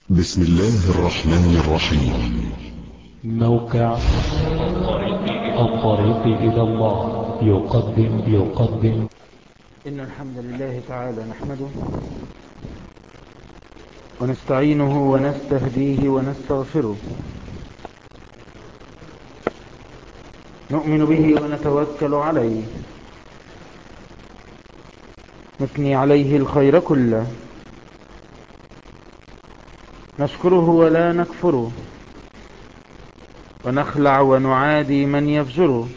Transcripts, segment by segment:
بسم الله الرحمن الرحيم موقع الطريق إلى الله يقدم يقدم إن الحمد لله تعالى نحمده ونستعينه ونستهديه ونستغفره نؤمن به ونتوكل عليه نثني عليه الخير كله نشكره ولا نكفره ونخلع ونعادي من يفجره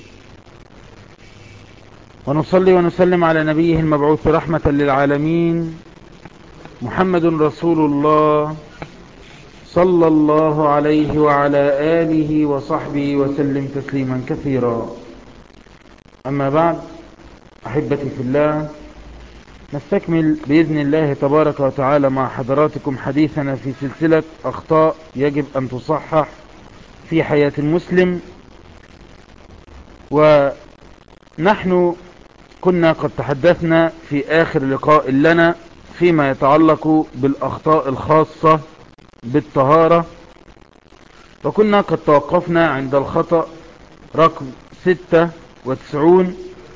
ونصلي ونسلم على نبيه المبعوث رحمة للعالمين محمد رسول الله صلى الله عليه وعلى آله وصحبه وسلم تسليما كثيرا أما بعد أحبتي في الله نستكمل بإذن الله تبارك وتعالى مع حضراتكم حديثنا في سلسلة أخطاء يجب أن تصحح في حياة المسلم ونحن كنا قد تحدثنا في آخر لقاء لنا فيما يتعلق بالأخطاء الخاصة بالطهارة وكنا قد توقفنا عند الخطأ رقم 96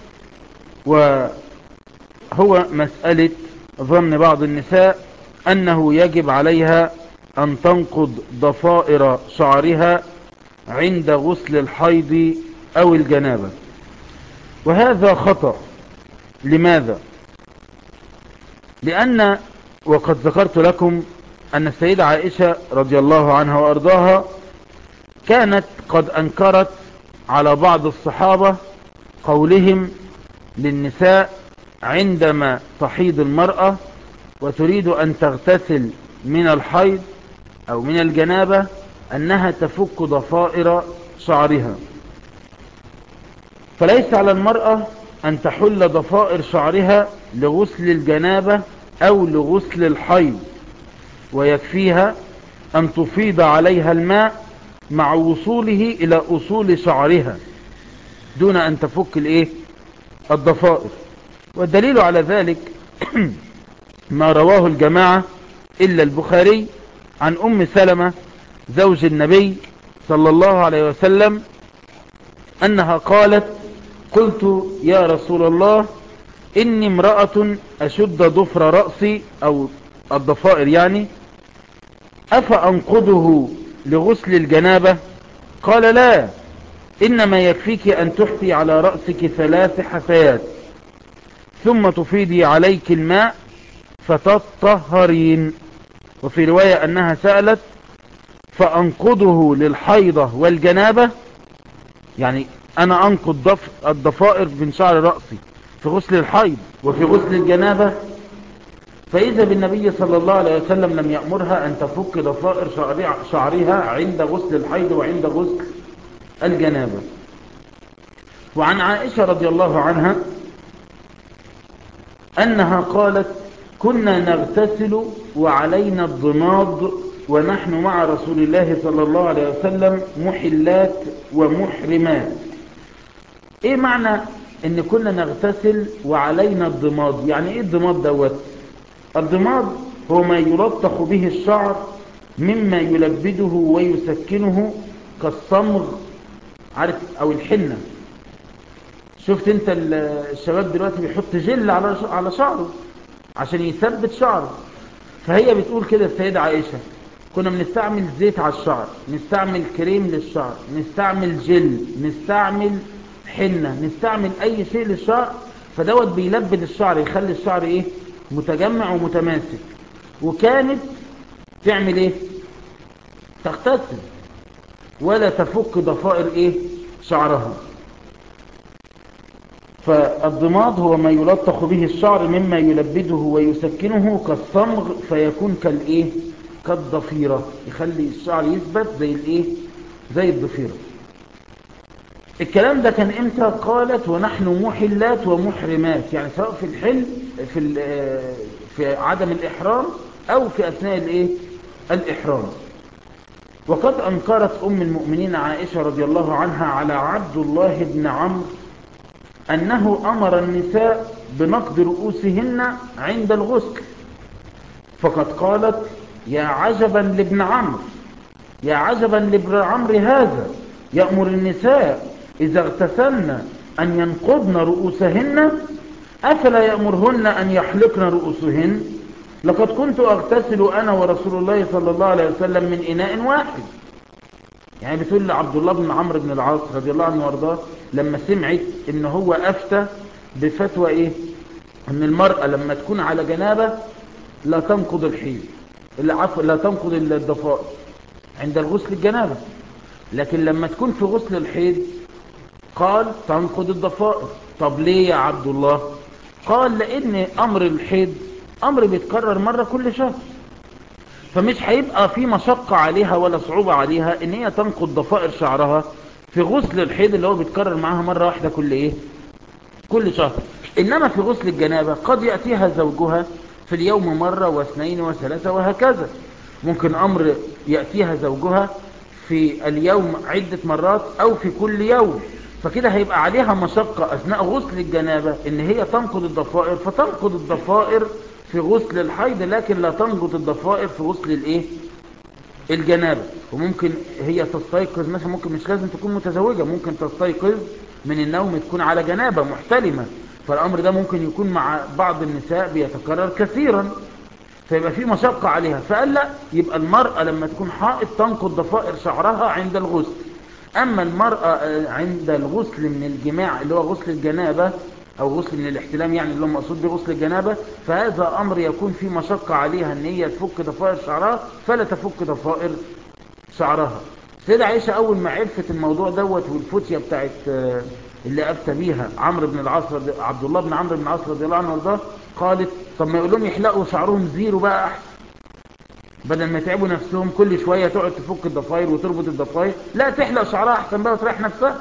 وهو مسألة ظن بعض النساء أنه يجب عليها أن تنقض ضفائر شعرها عند غسل الحيض أو الجنابة وهذا خطأ لماذا لأن وقد ذكرت لكم أن السيدة عائشة رضي الله عنها وأرضاها كانت قد أنكرت على بعض الصحابة قولهم للنساء عندما تحيض المرأة وتريد أن تغتسل من الحيض أو من الجنابة أنها تفك ضفائر شعرها فليس على المرأة أن تحل ضفائر شعرها لغسل الجنابة أو لغسل الحيض ويكفيها أن تفيض عليها الماء مع وصوله إلى أصول شعرها دون أن تفك الإيه؟ الضفائر والدليل على ذلك ما رواه الجماعة إلا البخاري عن أم سلمة زوج النبي صلى الله عليه وسلم أنها قالت قلت يا رسول الله إني امرأة أشد ضفر رأسي أو الضفائر يعني أفأنقضه لغسل الجنابة قال لا إنما يكفيك أن تحفي على رأسك ثلاث حفيات ثم تفيدي عليك الماء فتطهرين وفي رواية أنها سألت فأنقضه للحيضة والجنابة يعني أنا أنقض ضف الضفائر من شعر رأسي في غسل الحيض وفي غسل الجنابة فإذا بالنبي صلى الله عليه وسلم لم يأمرها أن تفك ضفائر شعرها عند غسل الحيض وعند غسل الجنابة وعن عائشة رضي الله عنها أنها قالت كنا نغتسل وعلينا الضماد ونحن مع رسول الله صلى الله عليه وسلم محلات ومحرمات ايه معنى ان كنا نغتسل وعلينا الضماد يعني ايه الضماد دوت الضماد هو ما يلطخ به الشعر مما يلبده ويسكنه كالصمغ عارف او الحنة شفت انت الشباب دلوقتي بيحط جل على على شعره عشان يثبت شعره فهي بتقول كده السيدة عائشة كنا بنستعمل زيت على الشعر نستعمل كريم للشعر نستعمل جل نستعمل حنة نستعمل اي شيء للشعر فدوت بيلبد الشعر يخلي الشعر ايه متجمع ومتماسك وكانت تعمل ايه تغتسل ولا تفك ضفائر ايه شعرها فالضماد هو ما يلطخ به الشعر مما يلبده ويسكنه كالصمغ فيكون كالايه كالضفيرة يخلي الشعر يثبت زي الايه زي الضفيرة الكلام ده كان امتى قالت ونحن محلات ومحرمات يعني سواء في الحل في في عدم الاحرام او في اثناء الايه الاحرام وقد انكرت ام المؤمنين عائشة رضي الله عنها على عبد الله بن عمرو انه امر النساء بنقض رؤوسهن عند الغسل فقد قالت يا عجبا لابن عمرو يا عجبا لابن عمرو هذا يأمر النساء إذا اغتسلن أن ينقضن رؤوسهن أفلا يأمرهن أن يحلقن رؤوسهن لقد كنت أغتسل أنا ورسول الله صلى الله عليه وسلم من إناء واحد يعني بتقول لعبد الله بن عمرو بن العاص رضي الله عنه وارضاه لما سمعت ان هو افتى بفتوى ايه ان المرأة لما تكون على جنابة لا تنقض الحيض العفو لا تنقض الضفائر عند الغسل الجنابة لكن لما تكون في غسل الحيض قال تنقض الضفائر طب ليه يا عبد الله قال لان امر الحيض امر بيتكرر مرة كل شهر فمش هيبقى في مشقة عليها ولا صعوبة عليها ان هي تنقض ضفائر شعرها في غسل الحيض اللي هو بيتكرر معاها مرة واحدة كل ايه كل شهر انما في غسل الجنابة قد يأتيها زوجها في اليوم مرة واثنين وثلاثة وهكذا ممكن امر يأتيها زوجها في اليوم عدة مرات او في كل يوم فكده هيبقى عليها مشقة اثناء غسل الجنابة ان هي تنقض الضفائر فتنقض الضفائر في غسل الحيض لكن لا تنقض الضفائر في غسل الايه الجنابة وممكن هي تستيقظ مثلا ممكن مش لازم تكون متزوجة ممكن تستيقظ من النوم تكون على جنابة محتلمة فالامر ده ممكن يكون مع بعض النساء بيتكرر كثيرا فيبقى في مشقة عليها فقال لا يبقى المرأة لما تكون حائط تنقض ضفائر شعرها عند الغسل اما المرأة عند الغسل من الجماع اللي هو غسل الجنابة او غسل من الاحتلام يعني اللي هو مقصود به غسل الجنابة فهذا امر يكون فيه مشقة عليها ان هي تفك ضفائر شعرها فلا تفك ضفائر شعرها سيدة عائشة اول ما عرفت الموضوع دوت والفتية بتاعت اللي افتى بيها عمرو بن العاص عبد الله بن عمرو بن العاص رضي الله عنه وارضاه قالت طب ما يقول لهم يحلقوا شعرهم زيرو بقى احسن بدل ما يتعبوا نفسهم كل شوية تقعد تفك الضفاير وتربط الضفاير لا تحلق شعرها احسن بقى وتريح نفسها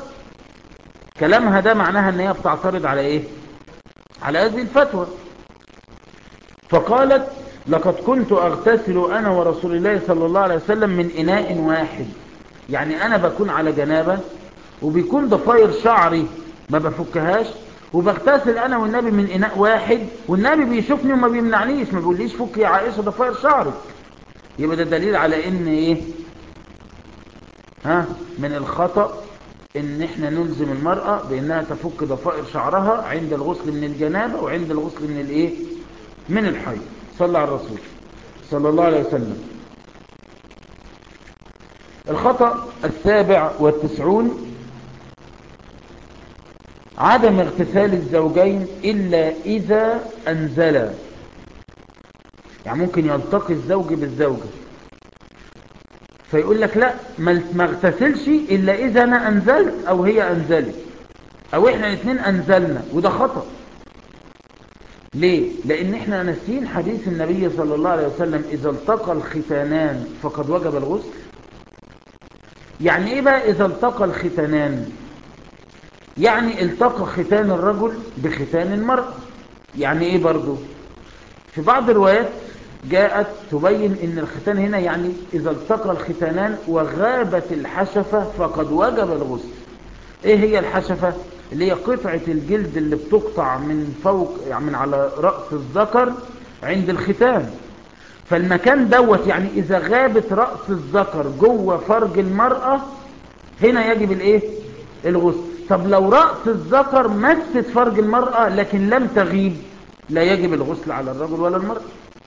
كلامها ده معناها ان هي بتعترض على ايه على هذه الفتوى فقالت لقد كنت اغتسل انا ورسول الله صلى الله عليه وسلم من اناء واحد يعني انا بكون على جنابة وبيكون ضفاير شعري ما بفكهاش وبغتسل انا والنبي من اناء واحد والنبي بيشوفني وما بيمنعنيش ما بيقوليش فك يا عائشة ضفاير شعرك يبقى ده دليل على ان ايه ها من الخطأ ان احنا نلزم المرأة بانها تفك ضفائر شعرها عند الغسل من الجنابة وعند الغسل من الايه من الحي صلى على الرسول صلى الله عليه وسلم الخطأ السابع والتسعون عدم اغتسال الزوجين إلا إذا أنزلا يعني ممكن يلتقي الزوج بالزوجة فيقول لك لا ما اغتسلش إلا إذا أنا أنزلت أو هي أنزلت أو إحنا الاثنين أنزلنا وده خطأ ليه؟ لأن إحنا ناسين حديث النبي صلى الله عليه وسلم إذا التقى الختانان فقد وجب الغسل يعني إيه بقى إذا التقى الختانان يعني التقى ختان الرجل بختان المرأة يعني إيه برضو في بعض الروايات جاءت تبين ان الختان هنا يعني اذا التقى الختانان وغابت الحشفة فقد وجب الغسل ايه هي الحشفة اللي هي قطعة الجلد اللي بتقطع من فوق يعني من على رأس الذكر عند الختان فالمكان دوت يعني اذا غابت رأس الذكر جوه فرج المرأة هنا يجب الايه الغسل طب لو رأس الذكر مست فرج المرأة لكن لم تغيب لا يجب الغسل على الرجل ولا المرأة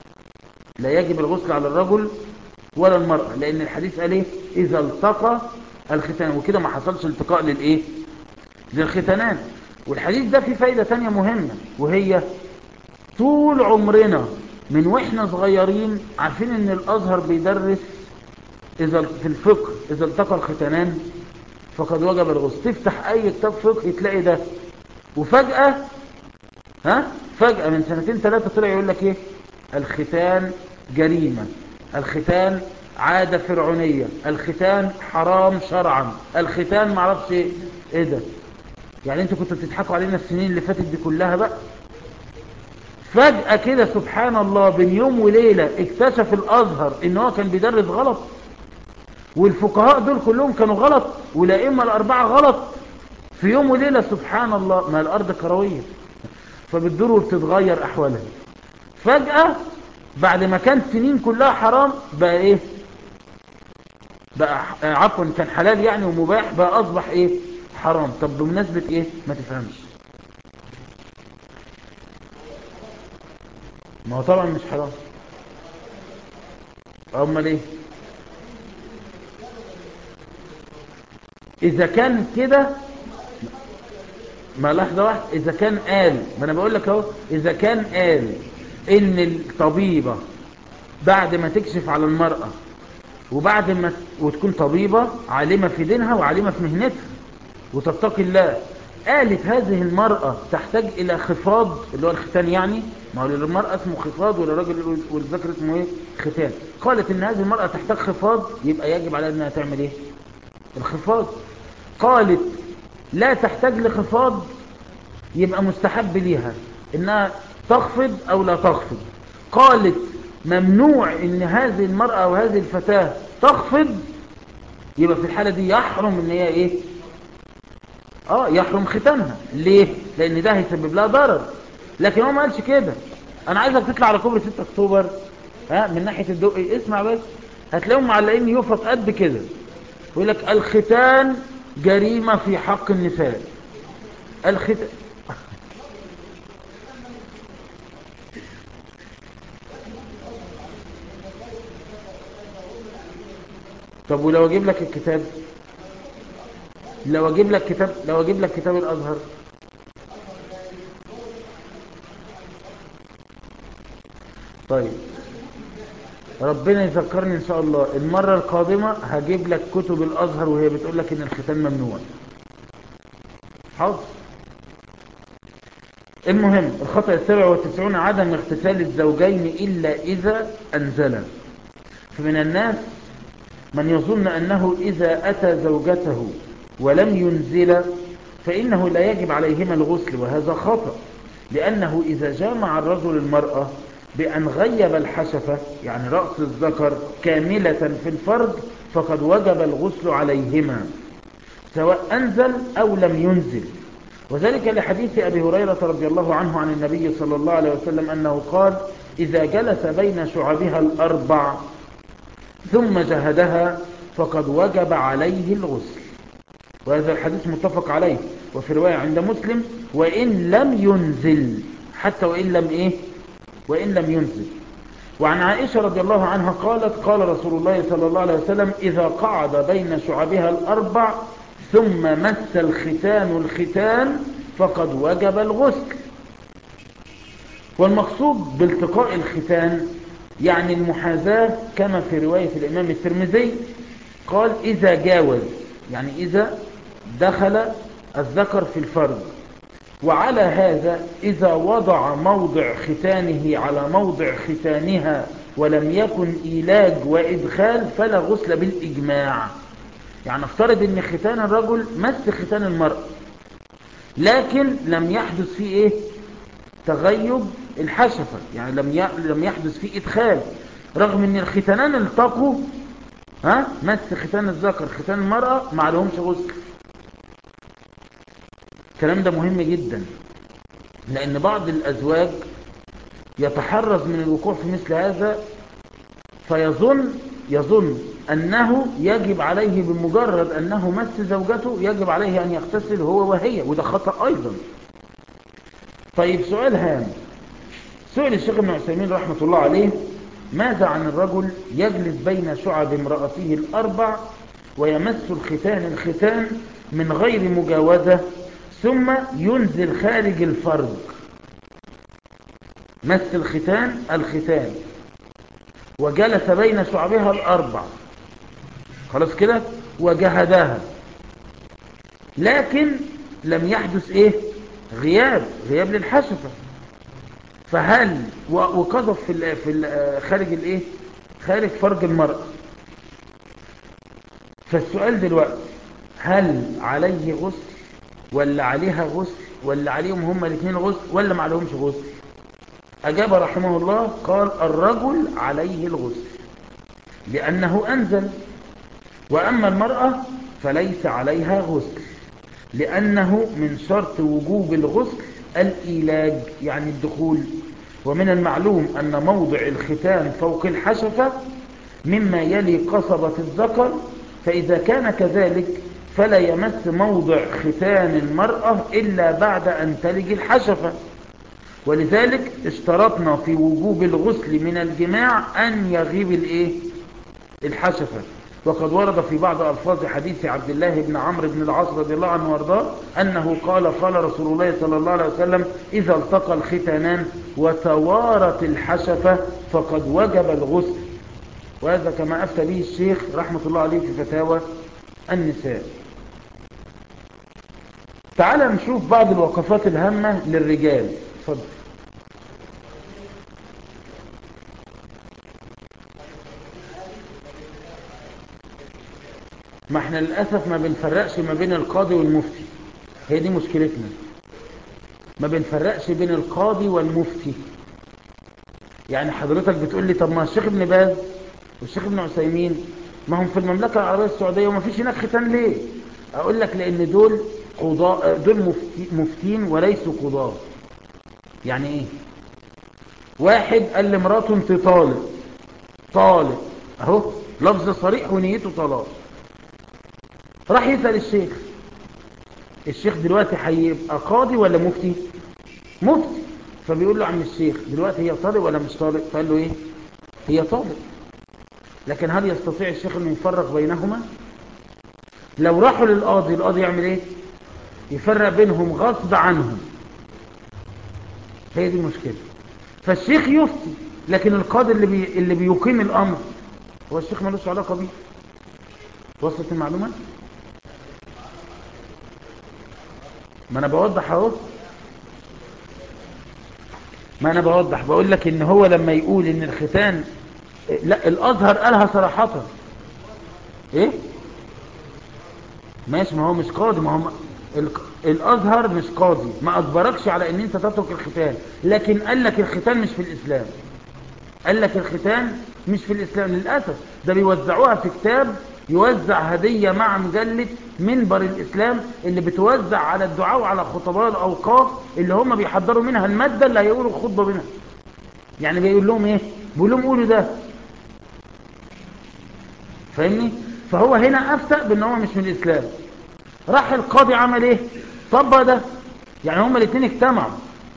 لا يجب الغسل على الرجل ولا المرأة لأن الحديث قال ايه إذا التقى الختان وكده ما حصلش التقاء للإيه للختانان والحديث ده فيه فايدة تانية مهمة وهي طول عمرنا من واحنا صغيرين عارفين ان الازهر بيدرس اذا في الفقه اذا التقى الختانان فقد وجب الغسل تفتح اي كتاب فقه تلاقي ده وفجأة ها فجأة من سنتين ثلاثة طلع يقول لك ايه الختان جريمة الختان عادة فرعونية الختان حرام شرعا الختان معرفش ايه ايه ده يعني انتوا كنتوا بتضحكوا علينا السنين اللي فاتت دي كلها بقى فجأة كده سبحان الله بين يوم وليلة اكتشف الازهر ان هو كان بيدرس غلط والفقهاء دول كلهم كانوا غلط والائمه الاربعة غلط في يوم وليلة سبحان الله ما الارض كروية فبتدور وبتتغير احوالها فجأة بعد ما كان سنين كلها حرام بقى ايه بقى ح- آه، عفوا كان حلال يعني ومباح بقى اصبح ايه حرام طب بمناسبة ايه ما تفهمش ما هو طبعا مش حرام امال ايه اذا كان كده ما لحظة واحدة إذا كان قال ما أنا بقول لك أهو إذا كان قال إن الطبيبة بعد ما تكشف على المرأة وبعد ما وتكون طبيبة عالمة في دينها وعالمة في مهنتها وتتقي الله قالت هذه المرأة تحتاج إلى خفاض اللي هو الختان يعني ما هو للمرأة اسمه خفاض وللراجل والذكر اسمه إيه ختان قالت إن هذه المرأة تحتاج خفاض يبقى يجب عليها إنها تعمل إيه الخفاض قالت لا تحتاج لخفاض يبقى مستحب ليها انها تخفض او لا تخفض قالت ممنوع ان هذه المرأة او هذه الفتاة تخفض يبقى في الحالة دي يحرم ان هي ايه اه يحرم ختانها ليه لان ده هيسبب لها ضرر لكن هو ما قالش كده انا عايزك تطلع على كوبري 6 اكتوبر ها من ناحية الدقي اسمع بس هتلاقيهم معلقين يفط قد كده يقول لك الختان جريمة في حق النساء الختان طب ولو اجيب لك الكتاب لو اجيب لك كتاب لو اجيب لك كتاب الازهر طيب ربنا يذكرني ان شاء الله المرة القادمة هجيب لك كتب الازهر وهي بتقول لك ان الختان ممنوع حاضر المهم الخطأ السابع والتسعون عدم اغتسال الزوجين إلا إذا أنزلا فمن الناس من يظن أنه إذا أتى زوجته ولم ينزل فإنه لا يجب عليهما الغسل وهذا خطأ لأنه إذا جامع الرجل المرأة بأن غيب الحشفة يعني رأس الذكر كاملة في الفرج فقد وجب الغسل عليهما سواء أنزل أو لم ينزل وذلك لحديث أبي هريرة رضي الله عنه عن النبي صلى الله عليه وسلم أنه قال إذا جلس بين شعبها الأربع ثم جهدها فقد وجب عليه الغسل وهذا الحديث متفق عليه وفي رواية عند مسلم وإن لم ينزل حتى وإن لم إيه وإن لم ينزل وعن عائشة رضي الله عنها قالت قال رسول الله صلى الله عليه وسلم إذا قعد بين شعبها الأربع ثم مس الختان الختان فقد وجب الغسل والمقصود بالتقاء الختان يعني المحاذاة كما في رواية الإمام الترمذي قال إذا جاوز يعني إذا دخل الذكر في الفرج وعلى هذا إذا وضع موضع ختانه على موضع ختانها ولم يكن إيلاج وإدخال فلا غسل بالإجماع يعني افترض ان ختان الرجل مس ختان المرأة لكن لم يحدث فيه ايه تغيب الحشفة يعني لم لم يحدث فيه ادخال رغم ان الختانان التقوا ها مس ختان الذكر ختان المرأة ما عليهمش غسل الكلام ده مهم جدا لان بعض الازواج يتحرز من الوقوع في مثل هذا فيظن يظن أنه يجب عليه بمجرد أنه مس زوجته يجب عليه أن يغتسل هو وهي وده خطأ أيضا طيب سؤال هام سؤال الشيخ ابن عثيمين رحمة الله عليه ماذا عن الرجل يجلس بين شعب امرأته الأربع ويمس الختان الختان من غير مجاوزة ثم ينزل خارج الفرج مس الختان الختان وجلس بين شعبها الأربع خلاص كده وجهداها لكن لم يحدث ايه غياب غياب للحشفة فهل وقذف في ال في ال خارج الايه خارج فرج المرأة فالسؤال دلوقتي هل عليه غسل ولا عليها غسل ولا عليهم هما الاثنين غسل ولا ما عليهمش غسل أجاب رحمه الله قال الرجل عليه الغسل لأنه أنزل وأما المرأة فليس عليها غسل لأنه من شرط وجوب الغسل الإيلاج يعني الدخول ومن المعلوم أن موضع الختان فوق الحشفة مما يلي قصبة الذكر فإذا كان كذلك فلا يمس موضع ختان المرأة إلا بعد أن تلج الحشفة ولذلك اشترطنا في وجوب الغسل من الجماع أن يغيب الإيه؟ الحشفة وقد ورد في بعض ألفاظ حديث عبد الله بن عمرو بن العاص رضي الله عنه وارضاه أنه قال قال رسول الله صلى الله عليه وسلم إذا التقى الختانان وتوارت الحشفة فقد وجب الغسل وهذا كما أفتى به الشيخ رحمة الله عليه في فتاوى النساء تعال نشوف بعض الوقفات الهامة للرجال اتفضل ما احنا للأسف ما بنفرقش ما بين القاضي والمفتي هي دي مشكلتنا ما بنفرقش بين القاضي والمفتي يعني حضرتك بتقول لي طب ما الشيخ ابن باز والشيخ ابن عثيمين ما هم في المملكة العربية السعودية وما فيش هناك ختان ليه اقول لك لان دول قضاء دول مفتي مفتين وليسوا قضاة يعني ايه واحد قال لمراته انت طالق طالق اهو لفظ صريح ونيته طلاق راح يسأل الشيخ الشيخ دلوقتي هيبقى قاضي ولا مفتي مفتي فبيقول له عم الشيخ دلوقتي هي طالق ولا مش طالق فقال له ايه هي طالق لكن هل يستطيع الشيخ انه يفرق بينهما لو راحوا للقاضي القاضي يعمل ايه يفرق بينهم غصب عنهم هي دي المشكله فالشيخ يفتي لكن القاضي اللي بي... اللي بيقيم الامر هو الشيخ ملوش علاقه بيه وصلت المعلومه ما انا بوضح اهو ما انا بوضح بقول لك ان هو لما يقول ان الختان لا الازهر قالها صراحه ايه ماشي ما هو مش قاضي ما هو الازهر مش قاضي ما اجبركش على ان انت تترك الختان لكن قال لك الختان مش في الاسلام قال لك الختان مش في الاسلام للاسف ده بيوزعوها في كتاب يوزع هدية مع مجلة منبر الإسلام اللي بتوزع على الدعاء وعلى خطباء الأوقاف اللي هم بيحضروا منها المادة اللي هيقولوا الخطبة منها يعني بيقول لهم إيه بيقول لهم قولوا ده فاهمني فهو هنا أفتأ بأن هو مش من الإسلام راح القاضي عمل إيه طبق ده يعني هما الاثنين اجتمعوا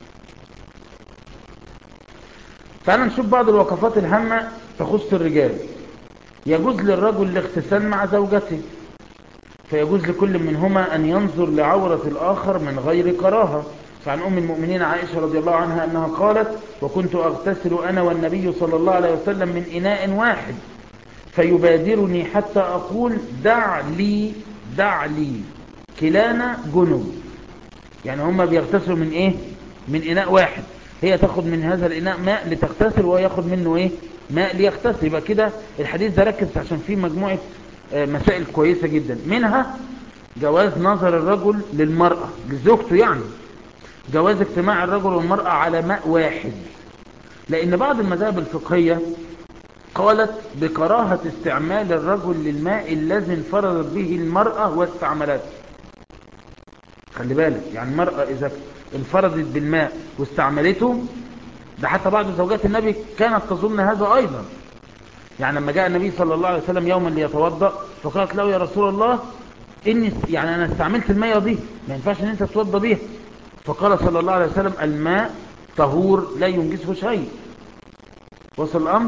تعالوا نشوف بعض الوقفات الهامة تخص الرجال يجوز للرجل الاغتسال مع زوجته فيجوز لكل منهما أن ينظر لعورة الآخر من غير كراهة فعن أم المؤمنين عائشة رضي الله عنها أنها قالت وكنت أغتسل أنا والنبي صلى الله عليه وسلم من إناء واحد فيبادرني حتى أقول دع لي دع لي كلانا جنب يعني هما بيغتسلوا من إيه من إناء واحد هي تاخد من هذا الإناء ماء لتغتسل وهو ياخد منه إيه ماء ليغتسل يبقى كده الحديث ده ركز عشان فيه مجموعة مسائل كويسة جدا منها جواز نظر الرجل للمرأة لزوجته يعني جواز اجتماع الرجل والمرأة على ماء واحد لأن بعض المذاهب الفقهية قالت بكراهة استعمال الرجل للماء الذي انفردت به المرأة واستعملته خلي بالك يعني المرأة إذا انفردت بالماء واستعملته ده حتى بعض زوجات النبي كانت تظن هذا أيضا يعني لما جاء النبي صلى الله عليه وسلم يوما ليتوضأ فقالت له يا رسول الله إني يعني أنا استعملت المية دي ما ينفعش أن أنت تتوضأ بيها فقال صلى الله عليه وسلم الماء طهور لا ينجسه شيء وصل الأمر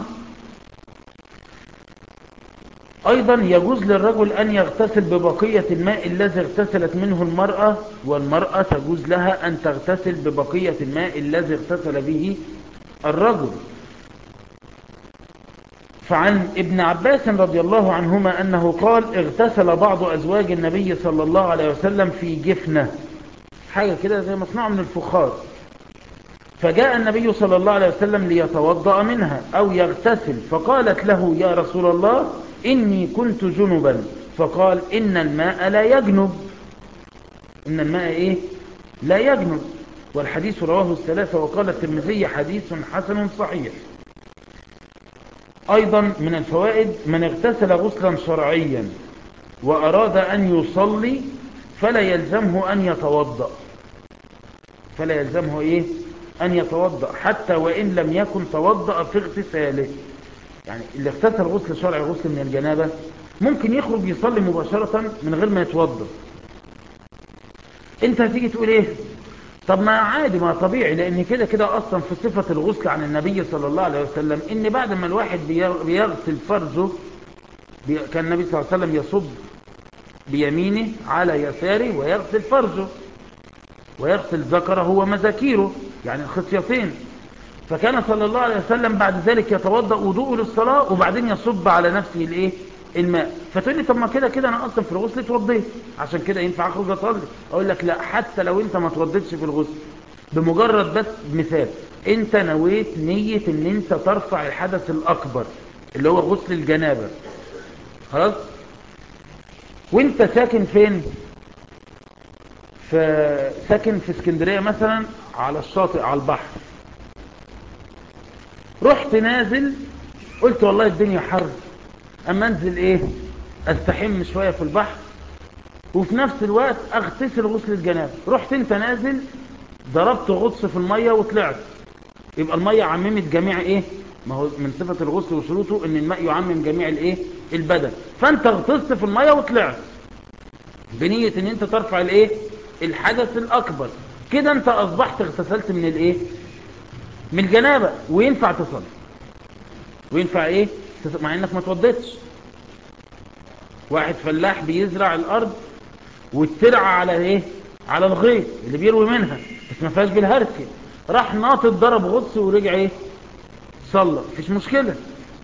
أيضا يجوز للرجل أن يغتسل ببقية الماء الذي اغتسلت منه المرأة والمرأة تجوز لها أن تغتسل ببقية الماء الذي اغتسل به الرجل فعن ابن عباس رضي الله عنهما أنه قال اغتسل بعض أزواج النبي صلى الله عليه وسلم في جفنة حاجة كده زي مصنوع من الفخار فجاء النبي صلى الله عليه وسلم ليتوضأ منها أو يغتسل فقالت له يا رسول الله إني كنت جنبا فقال إن الماء لا يجنب إن الماء إيه لا يجنب والحديث رواه الثلاثة وقال الترمذي حديث حسن صحيح أيضا من الفوائد من اغتسل غسلا شرعيا وأراد أن يصلي فلا يلزمه أن يتوضأ فلا يلزمه إيه أن يتوضأ حتى وإن لم يكن توضأ في اغتساله يعني اللي اغتسل غسل شرعي غسل من الجنابة ممكن يخرج يصلي مباشرة من غير ما يتوضأ انت هتيجي تقول ايه طب ما عادي ما طبيعي لان كده كده اصلا في صفة الغسل عن النبي صلى الله عليه وسلم ان بعد ما الواحد بيغسل فرجه بي... كان النبي صلى الله عليه وسلم يصب بيمينه على يساره ويغسل فرجه ويغسل ذكره ومذاكيره يعني الخصيتين فكان صلى الله عليه وسلم بعد ذلك يتوضأ وضوءه للصلاة وبعدين يصب على نفسه الايه الماء فتقول لي طب ما كده كده انا اصلا في الغسل اتوضيت عشان كده ينفع اخرج اصلي اقول لك لا حتى لو انت ما اتوضيتش في الغسل بمجرد بس مثال انت نويت نية ان انت ترفع الحدث الاكبر اللي هو غسل الجنابة خلاص وانت ساكن فين في ساكن في اسكندرية مثلا على الشاطئ على البحر رحت نازل قلت والله الدنيا حر اما انزل ايه استحم شوية في البحر وفي نفس الوقت اغتسل غسل الجنابة رحت انت نازل ضربت غطس في المية وطلعت يبقى المية عممت جميع ايه ما هو من صفة الغسل وشروطه ان الماء يعمم جميع الايه البدن فانت غطست في المية وطلعت بنية ان انت ترفع الايه الحدث الاكبر كده انت اصبحت اغتسلت من الايه من الجنابة وينفع تصلي وينفع ايه مع انك ما توضيتش واحد فلاح بيزرع الارض والترعى على ايه على الغيط اللي بيروي منها بس ما فيهاش بالهركه راح ناطط ضرب غطس ورجع ايه صلى مفيش مشكله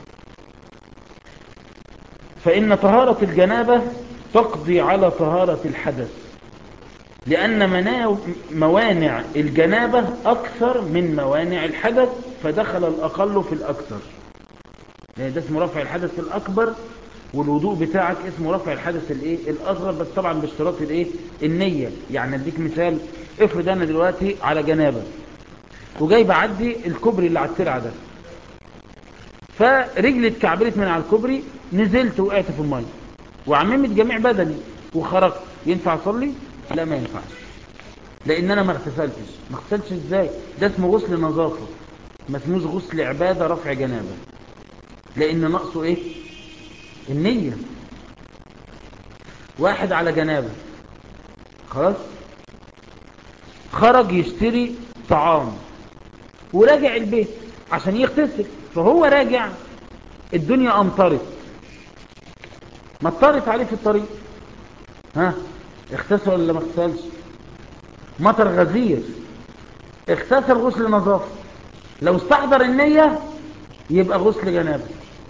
فان طهاره الجنابه تقضي على طهاره الحدث لأن موانع الجنابة أكثر من موانع الحدث فدخل الأقل في الأكثر يعني ده اسمه رفع الحدث الأكبر والوضوء بتاعك اسمه رفع الحدث الايه الأصغر بس طبعا باشتراط الايه النية يعني اديك مثال افرض انا دلوقتي على جنابة وجاي بعدي الكوبري اللي على الترعة ده فرجلي اتكعبلت من على الكوبري نزلت وقعت في المية وعممت جميع بدني وخرجت ينفع اصلي لا ما ينفعش لان انا ما اغتسلتش ما اغتسلتش ازاي ده اسمه غسل نظافه ما اسموش غسل عباده رفع جنابه لان ناقصه ايه النيه واحد على جنابه خلاص خرج يشتري طعام وراجع البيت عشان يغتسل فهو راجع الدنيا امطرت مطرت عليه في الطريق ها اغتسل ولا ما اغتسلش مطر غزير اغتسل غسل نظافه لو استحضر النية يبقى غسل جنابه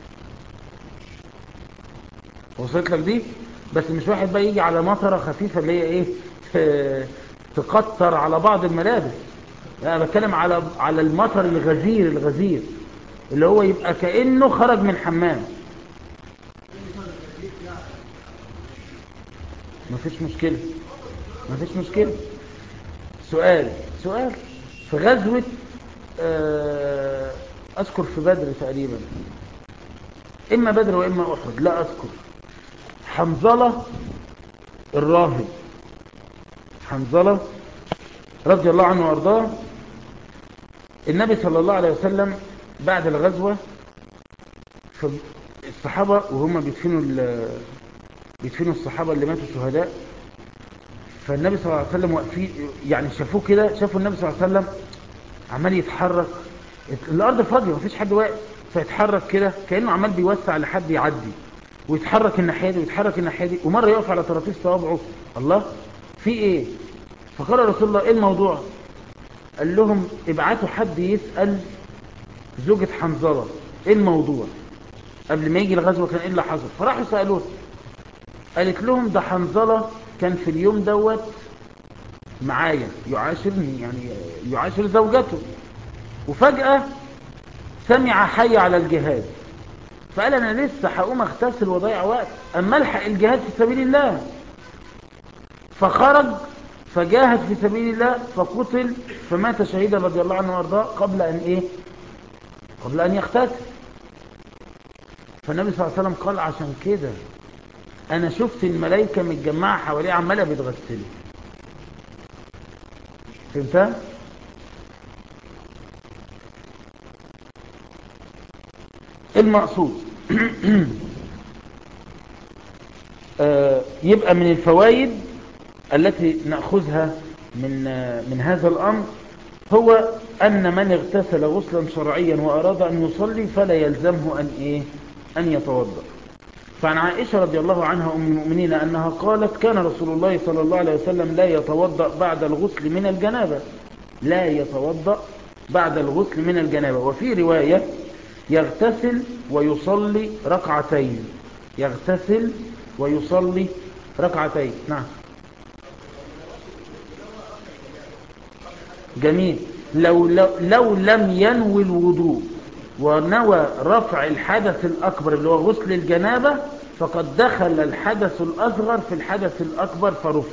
وصلت لك دي بس مش واحد بقى يجي على مطره خفيفه اللي هي ايه تقطر على بعض الملابس انا بتكلم على على المطر الغزير الغزير اللي هو يبقى كانه خرج من حمام مفيش مشكلة مفيش مشكلة سؤال سؤال في غزوة أذكر في بدر تقريبا إما بدر وإما أحد لا أذكر حنظلة الراهب حنظلة رضي الله عنه وأرضاه النبي صلى الله عليه وسلم بعد الغزوة الصحابة وهم بيدفنوا بيدفنوا الصحابة اللي ماتوا شهداء فالنبي صلى الله عليه وسلم واقفين يعني شافوه كده شافوا النبي صلى الله عليه وسلم عمال يتحرك الارض فاضيه مفيش حد واقف فيتحرك كده كانه عمال بيوسع لحد يعدي ويتحرك الناحيه دي ويتحرك الناحيه دي ومره يقف على طراطيف صوابعه الله في ايه فقال رسول الله ايه الموضوع قال لهم ابعتوا حد يسال زوجة حنظله ايه الموضوع قبل ما يجي الغزوه كان ايه اللي حصل فراحوا سالوه قالت لهم ده حنظلة كان في اليوم دوت معايا يعاشرني يعني يعاشر زوجته وفجأة سمع حي على الجهاد فقال انا لسه هقوم اغتسل واضيع وقت اما الحق الجهاد في سبيل الله فخرج فجاهد في سبيل الله فقتل فمات شهيدا رضي الله عنه وارضاه قبل ان ايه قبل ان يغتسل فالنبي صلى الله عليه وسلم قال عشان كده انا شفت الملائكة متجمعة حواليه عمالة بتغسله فهمتها المقصود آه، يبقى من الفوائد التي نأخذها من آه، من هذا الأمر هو أن من اغتسل غسلا شرعيا وأراد أن يصلي فلا يلزمه أن إيه أن يتوضأ فعن عائشة رضي الله عنها أم المؤمنين أنها قالت كان رسول الله صلى الله عليه وسلم لا يتوضأ بعد الغسل من الجنابة لا يتوضأ بعد الغسل من الجنابة وفي رواية يغتسل ويصلي ركعتين يغتسل ويصلي ركعتين نعم جميل لو, لو, لو لم ينوي الوضوء ونوى رفع الحدث الأكبر اللي هو غسل الجنابة فقد دخل الحدث الأصغر في الحدث الأكبر فرفع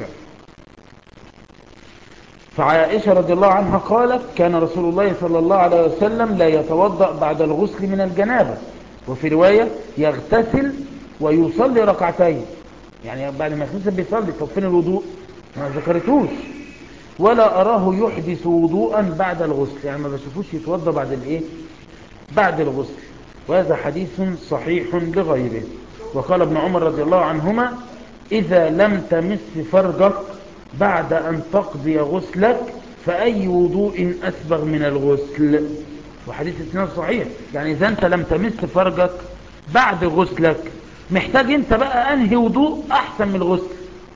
فعائشة رضي الله عنها قالت كان رسول الله صلى الله عليه وسلم لا يتوضأ بعد الغسل من الجنابة وفي رواية يغتسل ويصلي ركعتين يعني بعد ما يغتسل بيصلي طب فين الوضوء ما ذكرتوش ولا أراه يحدث وضوءا بعد الغسل يعني ما بشوفوش يتوضأ بعد الايه بعد الغسل وهذا حديث صحيح لغيره وقال ابن عمر رضي الله عنهما إذا لم تمس فرجك بعد أن تقضي غسلك فأي وضوء أسبغ من الغسل وحديث اثنان صحيح يعني إذا أنت لم تمس فرجك بعد غسلك محتاج أنت بقى أنهي وضوء أحسن من الغسل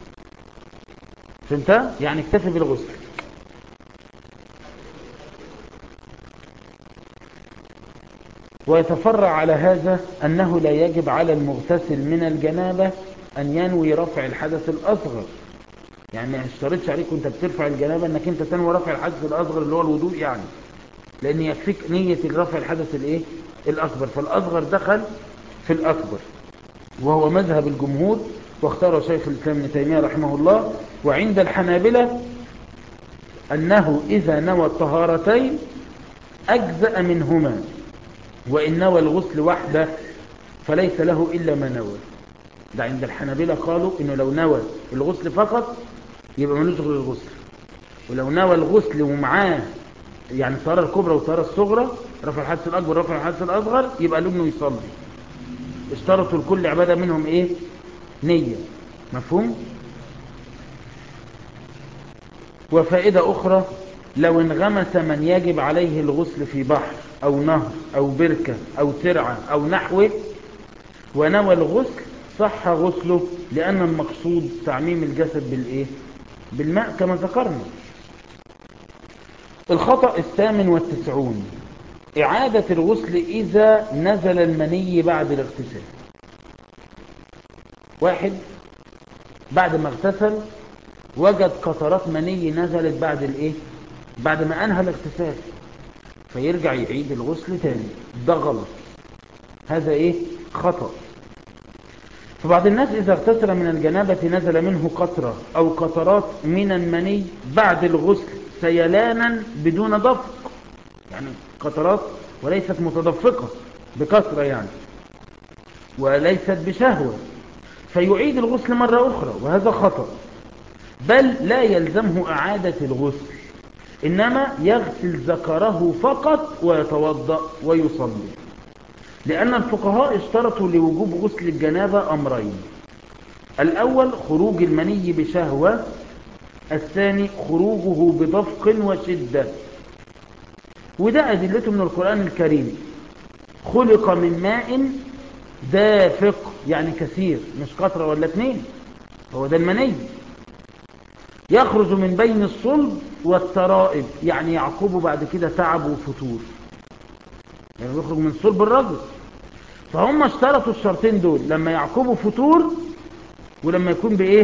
فهمت؟ يعني اكتفي بالغسل ويتفرع على هذا أنه لا يجب على المغتسل من الجنابة أن ينوي رفع الحدث الأصغر يعني ما يشترطش عليك وانت بترفع الجنابة انك انت تنوي رفع الحدث الأصغر اللي هو الوضوء يعني لأن يكفيك نية رفع الحدث الايه الأكبر فالأصغر دخل في الأكبر وهو مذهب الجمهور واختاره شيخ الإسلام ابن تيمية رحمه الله وعند الحنابلة أنه إذا نوى الطهارتين أجزأ منهما وإن نوى الغسل وحده فليس له إلا ما نوى ده عند الحنابلة قالوا إنه لو نوى الغسل فقط يبقى ملوش غير الغسل ولو نوى الغسل ومعاه يعني الطهارة الكبرى والطهارة الصغرى رفع الحدث الأكبر ورفع الحدث الأصغر يبقى له إنه يصلي اشترطوا لكل عبادة منهم إيه نية مفهوم وفائدة أخرى لو انغمس من يجب عليه الغسل في بحر أو نهر أو بركة أو ترعة أو نحوه ونوى الغسل صح غسله لأن المقصود تعميم الجسد بالإيه؟ بالماء كما ذكرنا الخطأ الثامن والتسعون إعادة الغسل إذا نزل المني بعد الاغتسال واحد بعد ما اغتسل وجد قطرات مني نزلت بعد الايه بعد ما انهى الاغتسال فيرجع يعيد الغسل تاني ده غلط هذا ايه خطأ فبعض الناس إذا اغتسل من الجنابة نزل منه قطرة أو قطرات من المني بعد الغسل سيلانا بدون دفق يعني قطرات وليست متدفقة بكثرة يعني وليست بشهوة فيعيد الغسل مرة أخرى وهذا خطأ بل لا يلزمه إعادة الغسل إنما يغسل ذكره فقط ويتوضأ ويصلي لأن الفقهاء اشترطوا لوجوب غسل الجنابة أمرين الأول خروج المني بشهوة الثاني خروجه بدفق وشدة وده أدلته من القرآن الكريم خلق من ماء دافق يعني كثير مش قطرة ولا اتنين هو ده المني يخرج من بين الصلب والترائب يعني يعقبه بعد كده تعب وفتور يعني يخرج من صلب الرجل فهم اشترطوا الشرطين دول لما يعقبوا فتور ولما يكون بايه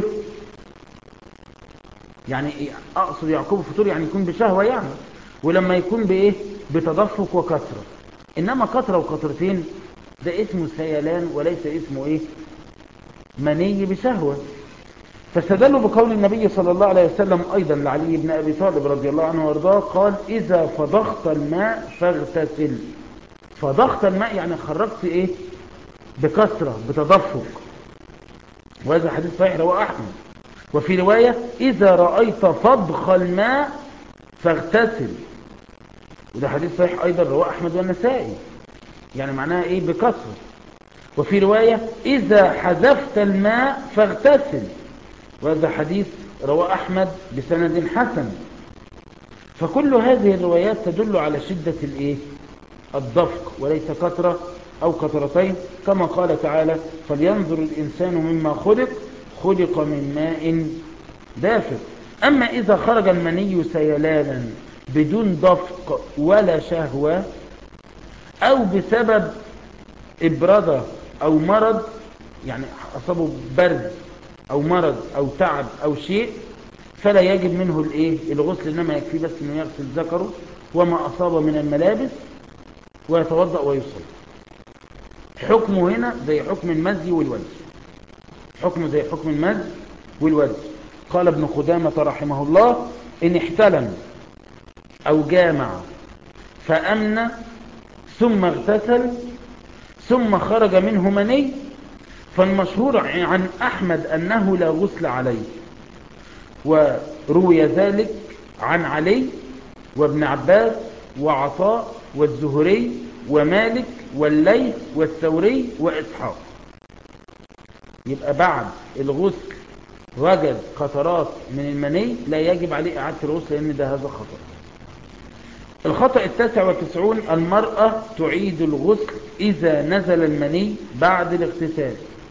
يعني إيه؟ اقصد يعقبوا فتور يعني يكون بشهوة يعني ولما يكون بايه بتدفق وكثرة انما كثرة وكثرتين ده اسمه سيلان وليس اسمه ايه مني بشهوة فاستدلوا بقول النبي صلى الله عليه وسلم أيضا لعلي بن أبي طالب رضي الله عنه وارضاه قال إذا فضخت الماء فاغتسل فضخت الماء يعني خرجت إيه بكثرة بتدفق وهذا حديث صحيح رواه أحمد وفي رواية إذا رأيت فضخ الماء فاغتسل وده حديث صحيح أيضا رواه أحمد والنسائي يعني معناها ايه بكثرة وفي رواية اذا حذفت الماء فاغتسل وهذا حديث رواه احمد بسند حسن فكل هذه الروايات تدل على شدة الايه الضفق وليس كثرة او كثرتين كما قال تعالى فلينظر الانسان مما خلق خلق من ماء دافق اما اذا خرج المني سيلانا بدون دفق ولا شهوة او بسبب ابردة او مرض يعني اصابه برد او مرض او تعب او شيء فلا يجب منه الايه الغسل انما يكفي بس انه يغسل ذكره وما اصاب من الملابس ويتوضا ويصلي حكمه هنا زي حكم المزي والوجه حكمه زي حكم المزي والوجه قال ابن قدامة رحمه الله إن احتلم أو جامع فأمن ثم اغتسل ثم خرج منه مني فالمشهور عن أحمد أنه لا غسل عليه وروي ذلك عن علي وابن عباس وعطاء والزهري ومالك والليث والثوري وإسحاق يبقى بعد الغسل وجد قطرات من المني لا يجب عليه إعادة الغسل لأن ده هذا خطأ الخطأ التاسع والتسعون المرأة تعيد الغسل إذا نزل المني بعد الاغتسال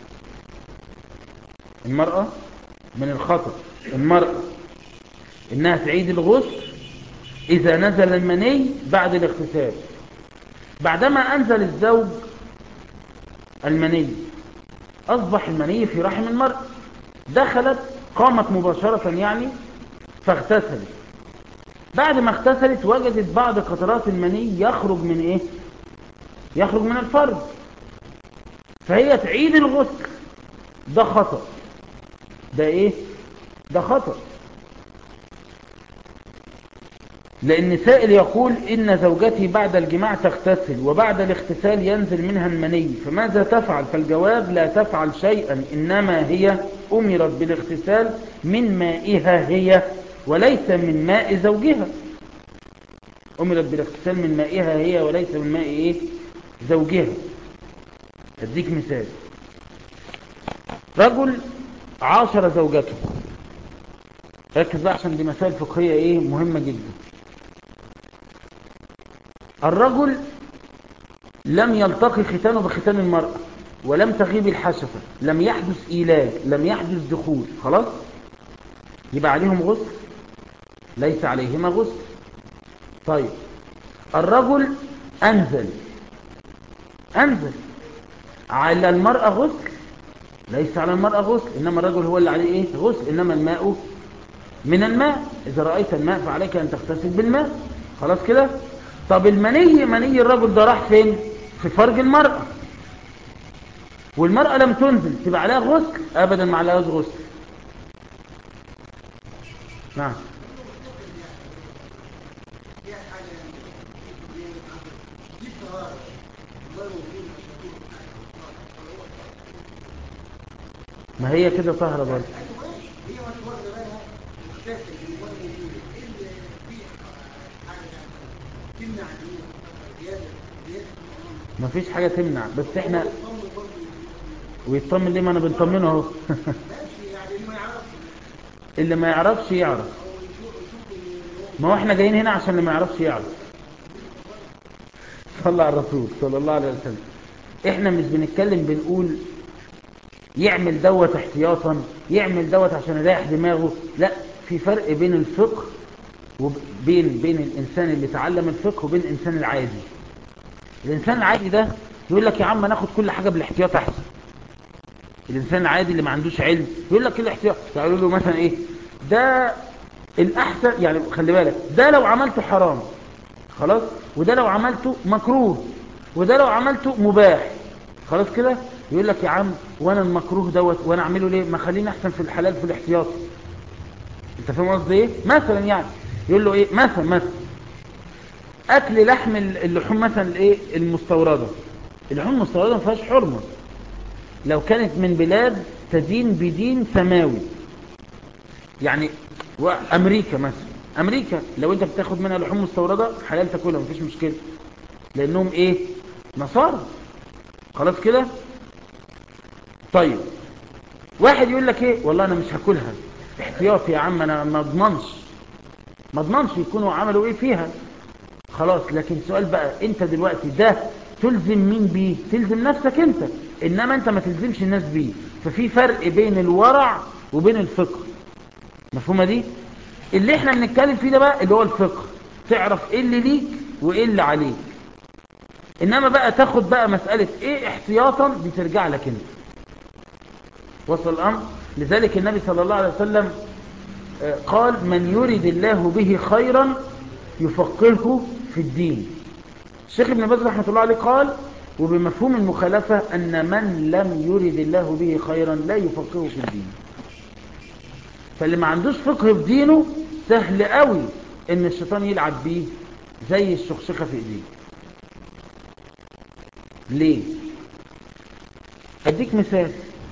المرأة من الخطأ المرأة إنها تعيد الغسل إذا نزل المني بعد الاغتسال بعدما أنزل الزوج المني أصبح المني في رحم المرأة دخلت قامت مباشرة يعني فاغتسلت بعد ما اغتسلت وجدت بعض قطرات المني يخرج من ايه يخرج من الفرج فهي تعيد الغسل ده خطأ ده ايه ده خطأ لأن سائل يقول إن زوجتي بعد الجماع تغتسل وبعد الاغتسال ينزل منها المني فماذا تفعل فالجواب لا تفعل شيئا إنما هي أمرت بالاغتسال من مائها هي وليس من ماء زوجها أمرت بالاغتسال من مائها هي وليس من ماء إيه؟ زوجها أديك مثال رجل عاشر زوجته ركز بقى عشان دي مسائل فقهية إيه مهمة جدا الرجل لم يلتقي ختانه بختان المرأة ولم تغيب الحشفة لم يحدث إيلاج لم يحدث دخول خلاص يبقى عليهم غسل ليس عليهما غسل طيب الرجل أنزل أنزل على المرأة غسل ليس على المرأة غسل إنما الرجل هو اللي عليه إيه غسل إنما الماء من الماء إذا رأيت الماء فعليك أن تغتسل بالماء خلاص كده طب المني مني الرجل ده راح فين في فرج المرأة والمرأة لم تنزل تبقى عليها غسل أبدا ما عليهاش غسل نعم ما هي كده طهرة برضه ما فيش حاجة تمنع بس احنا ويطمن ليه ما انا بنطمنه اهو اللي ما يعرفش يعرف ما هو احنا جايين هنا عشان اللي ما يعرفش يعرف صلى على الرسول صلى الله عليه وسلم احنا مش بنتكلم بنقول يعمل دوت احتياطا يعمل دوت عشان يريح دماغه لا في فرق بين الفقه وبين بين الانسان اللي تعلم الفقه وبين الانسان العادي الانسان العادي ده يقول لك يا عم ناخد كل حاجه بالاحتياط احسن الانسان العادي اللي ما عندوش علم يقول لك الاحتياط يقولوا له مثلا ايه ده الاحسن يعني خلي بالك ده لو عملته حرام خلاص وده لو عملته مكروه وده لو عملته مباح خلاص كده يقول لك يا عم وانا المكروه دوت وانا اعمله ليه ما خليني احسن في الحلال في الاحتياط انت فاهم قصدي ايه مثلا يعني يقول له ايه مثلا مثلا اكل لحم اللحوم مثلا الايه المستورده اللحوم المستورده ما فيهاش حرمه لو كانت من بلاد تدين بدين سماوي يعني امريكا مثلا امريكا لو انت بتاخد منها لحوم مستورده حلال تاكلها مفيش مشكله لانهم ايه نصارى خلاص كده طيب واحد يقول لك ايه والله انا مش هاكلها احتياطي يا عم انا ما اضمنش ما اضمنش يكونوا عملوا ايه فيها خلاص لكن سؤال بقى انت دلوقتي ده تلزم مين بيه تلزم نفسك انت انما انت ما تلزمش الناس بيه ففي فرق بين الورع وبين الفقه مفهومه دي اللي احنا بنتكلم فيه ده بقى اللي هو الفقه تعرف ايه اللي ليك وايه اللي عليك انما بقى تاخد بقى مسألة ايه احتياطا دي ترجع لك انت وصل الامر لذلك النبي صلى الله عليه وسلم قال من يرد الله به خيرا يفقهه في الدين الشيخ ابن باز رحمة الله عليه قال وبمفهوم المخالفة أن من لم يرد الله به خيرا لا يفقهه في الدين فاللي ما عندوش فقه في دينه سهل قوي ان الشيطان يلعب بيه زي الشخشخة في ايديه ليه اديك مثال